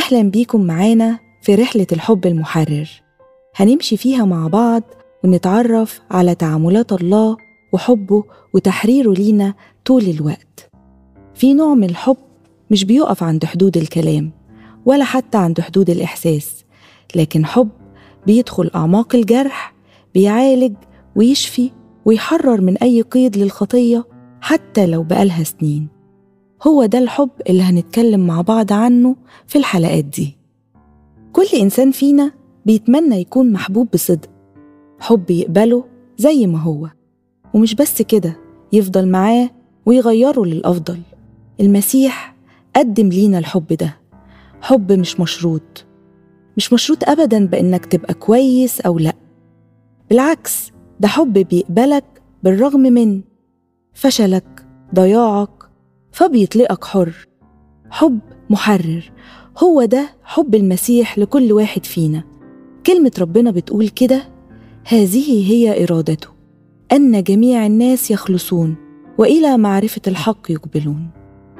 أهلا بيكم معانا في رحلة الحب المحرر هنمشي فيها مع بعض ونتعرف على تعاملات الله وحبه وتحريره لينا طول الوقت في نوع من الحب مش بيقف عند حدود الكلام ولا حتى عند حدود الإحساس لكن حب بيدخل أعماق الجرح بيعالج ويشفي ويحرر من أي قيد للخطية حتى لو بقالها سنين هو ده الحب اللي هنتكلم مع بعض عنه في الحلقات دي كل إنسان فينا بيتمنى يكون محبوب بصدق حب يقبله زي ما هو ومش بس كده يفضل معاه ويغيره للأفضل المسيح قدم لينا الحب ده حب مش مشروط مش مشروط أبدا بإنك تبقى كويس أو لأ بالعكس ده حب بيقبلك بالرغم من فشلك ضياعك فبيطلقك حر حب محرر هو ده حب المسيح لكل واحد فينا كلمة ربنا بتقول كده هذه هي إرادته أن جميع الناس يخلصون وإلى معرفة الحق يقبلون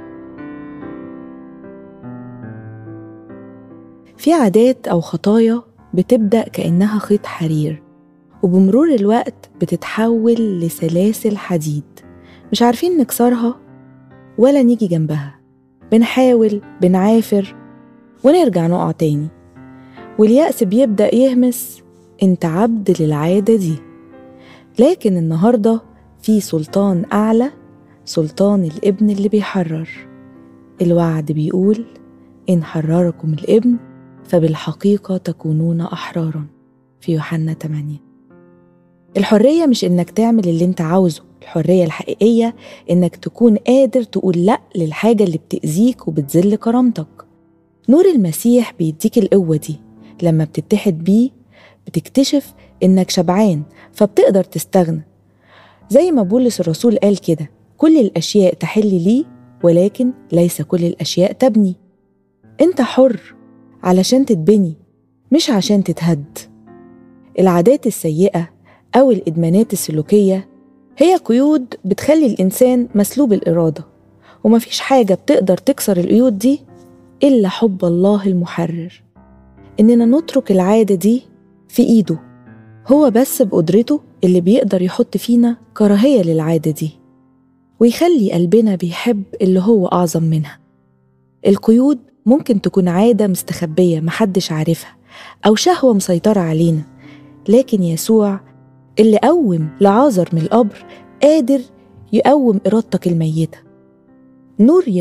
في عادات أو خطايا بتبدأ كأنها خيط حرير وبمرور الوقت بتتحول لسلاسل حديد مش عارفين نكسرها ولا نيجي جنبها بنحاول بنعافر ونرجع نقع تاني واليأس بيبدأ يهمس انت عبد للعادة دي لكن النهاردة في سلطان أعلى سلطان الابن اللي بيحرر الوعد بيقول إن حرركم الابن فبالحقيقة تكونون أحرارا في يوحنا 8 الحرية مش إنك تعمل اللي أنت عاوزه الحرية الحقيقية إنك تكون قادر تقول لأ للحاجة اللي بتأذيك وبتذل كرامتك نور المسيح بيديك القوة دي لما بتتحد بيه بتكتشف إنك شبعان فبتقدر تستغنى زي ما بولس الرسول قال كده كل الأشياء تحل لي ولكن ليس كل الأشياء تبني أنت حر علشان تتبني مش عشان تتهد العادات السيئة أو الإدمانات السلوكية هي قيود بتخلي الإنسان مسلوب الإرادة ومفيش حاجة بتقدر تكسر القيود دي إلا حب الله المحرر إننا نترك العادة دي في إيده هو بس بقدرته اللي بيقدر يحط فينا كراهية للعادة دي ويخلي قلبنا بيحب اللي هو أعظم منها القيود ممكن تكون عادة مستخبية محدش عارفها أو شهوة مسيطرة علينا لكن يسوع اللي قوم لعازر من القبر قادر يقوم إرادتك الميتة نور